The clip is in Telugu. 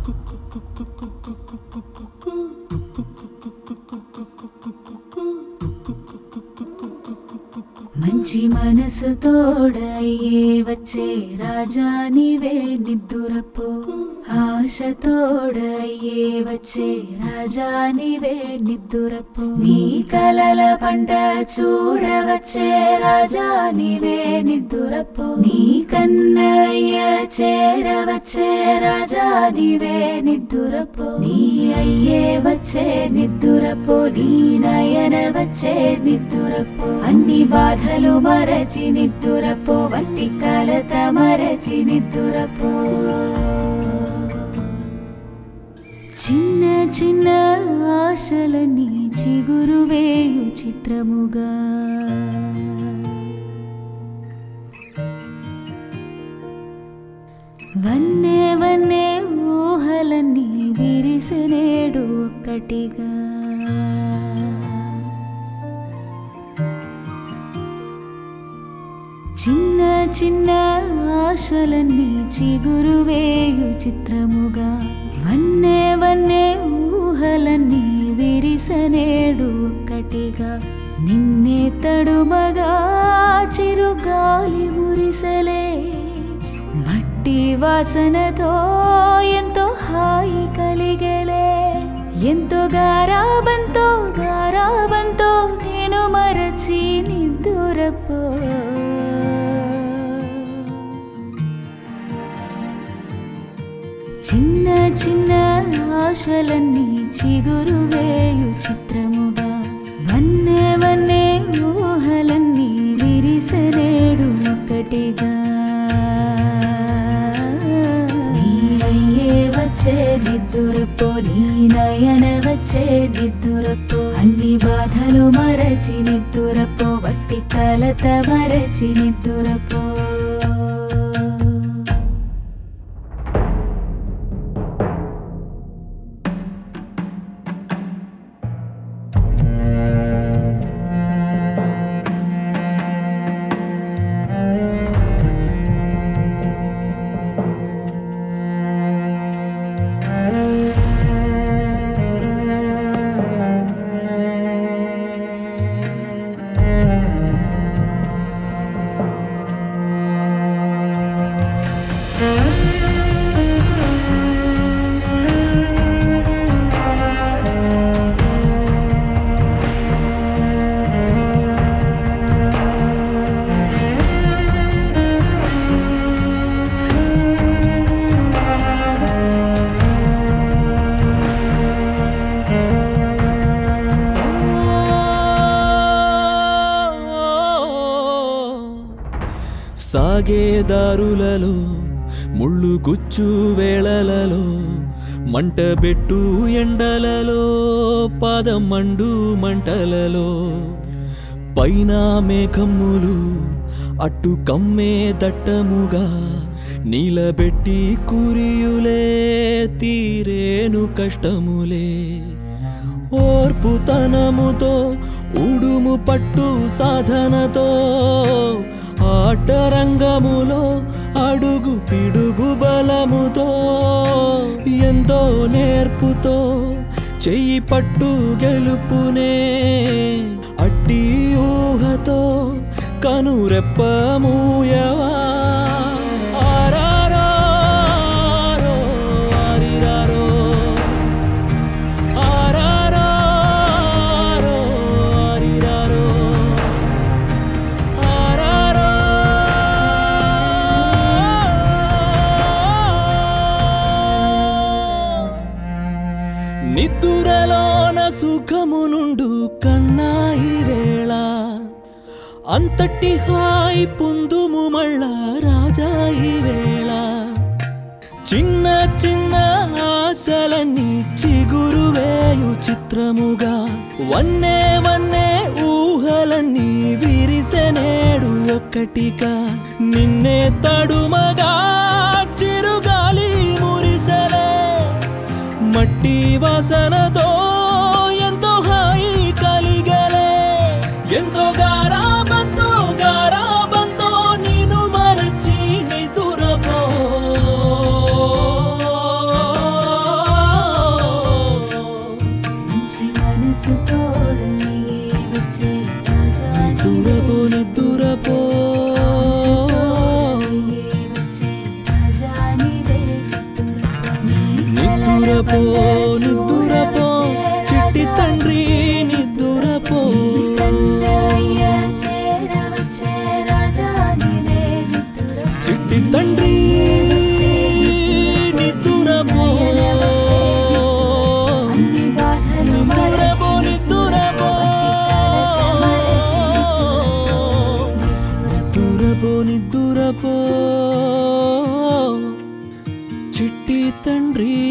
మంచి మనసు తోడయ్యే వచ్చే రాజా నీవే నిద్దురపో ఆశ తోడయ్యే వచ్చే రాజా నీవే నిద్దురపో నీ కలల పంట చూడవచ్చే రాజా నీవే నిద్దురపో నీ కన్నయ్య చేరవచ్చే రాజా నీవే నిద్దురపో నీ అయ్యే వచ్చే నిద్దురపో నీ నయన వచ్చే నిద్దురపో అన్ని బాధలు మరచి నిద్దురపో వంటి కలత మరచి నిద్దురపో చిన్న చిన్న ఆశలని చిగురువేయు చిత్రముగా వన్నే వన్నే ఊహలన్నీ విరిసనేడు ఒక్కటిగా చిన్న చిన్న ఆశలన్నీ చిగురువేయు చిత్రముగా వన్నే వన్నే ఊహలన్నీ విరిసనేడు ఒక్కటిగా నిన్నే తడుమగా చిరుగాలి మురిసలే మట్టి వాసనతో ఎంతో హాయి కలిగలే ఎంతో గారాబంతో గారాబంతో నేను మరచి నిద్దురపో చిన్న చిన్న ఆశలన్నీ చిగురువేయు చిత్రముగా వన్నే వన్నే ఊహలన్నీ విరిసనేడు ఒకటిగా నీ అయ్యే వచ్చే నిద్దురపో నీ నయన వచ్చే నిద్దురపో అన్ని బాధలు మరచి నిద్దురపో వట్టి కలత మరచి నిద్దురపో సాగే దారులలో ముళ్ళు గుచ్చు వేళలలో మంట పెట్టు ఎండలలో పాదం మండు మంటలలో పైన మేఘమ్ములు అట్టు కమ్మే దట్టముగా నీలబెట్టి కురియులే తీరేను కష్టములే ఓర్పుతనముతో ఉడుము పట్టు సాధనతో ఆటరంగములో అడుగు పిడుగు బలముతో ఎంతో నేర్పుతో చెయ్యి పట్టు గెలుపునే అట్టి ఊహతో కనురెప్ప మూయవా ఆరారో, ఆరిరారో. ఆరారో, ఆరిరారో. ఆరారో. నిద్దురలోన సుఖము నుండు కన్నా ఈ వేళ అంతటి హాయి పొందుము మళ్ళా రాజా ఈ వేళ చిన్న చిన్న ఆశలన్నీ చిగురువేయు చిత్రముగా వన్నే వన్నే ఊహలన్నీ విరిసెనేడు ఒక్కటిగా నిన్నే తడుమగా చిరుగాలి మురిసలే మట్టి వాసనతో ఎంతో హాయి కలిగలే ఎంతో గారాబంతో గారాబంతో నేను మరచి నిదురపో నిద్దురపో నిద్దురపో చిట్టి తండ్రి నిద్దురపో కన్నయ్య చేరవచ్చే రాజా నీవే నిద్దురపో చిట్టి తండ్రి నిద్దురపో అన్ని బాధలు నిద్దురపో నిద్దురపో నిద్దురపో నిద్దురపో చిట్టి తండ్రి